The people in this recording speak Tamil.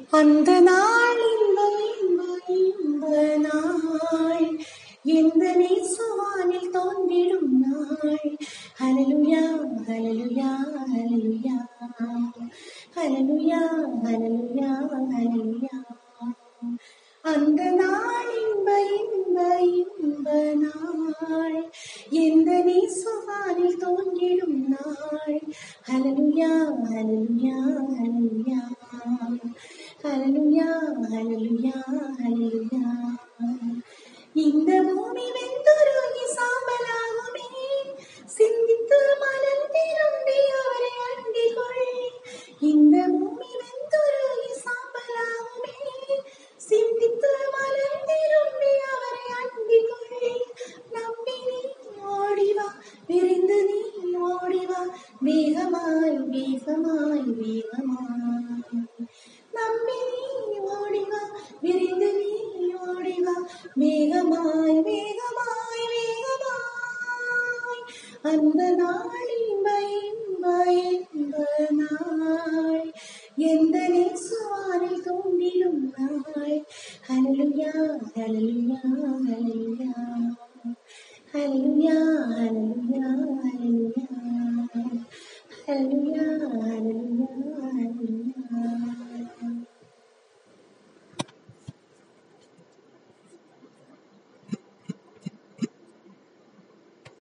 அந்த நாள் இன்ப இன்ப இன்ப நாள் எந்த நேசுவானில் தோன்றிடும் நாள் ஹலலுயா ஹலலுயா ஹலலுயா ஹலலுயா ஹலலுயா ஹலலுயா அந்த நாள் இன்ப இன்ப இன்ப நாள் எந்த நேசுவானில் தோன்றிடும் நாள் ஹலலுயா ஹலலுயா ஹலலுயா ஹலலுயா ஹலலுயா ஹலலுயா இந்த பூமி வெந்துருகி சாம்பலாகுமே சிந்தித்து மனம் திரும்பி அவரை அண்டிகொள் இந்த பூமி வெந்துருகி சாம்பலாகுமே சிந்தித்து மனம் திரும்பி அவரை அண்டிகொள் நம்பி நீ ஓடிவா விரிந்து நீ ஓடிவா வேகமாய் வேகமாய் வேகமாய் நம்பி நீ ஓடிவா விரிந்து நீ ஓடிவா வேகமாய் வேகமாய் வேகமாய் அந்த நாள் இன்ப இன்ப இன்ப நாள் எந்த நேசுவானில் தோன்றிடும் நாள் ஹலலுயா ஹலலுயா ஹலலுயா ஹலலுயா ஹலலுயா ஹலலுயா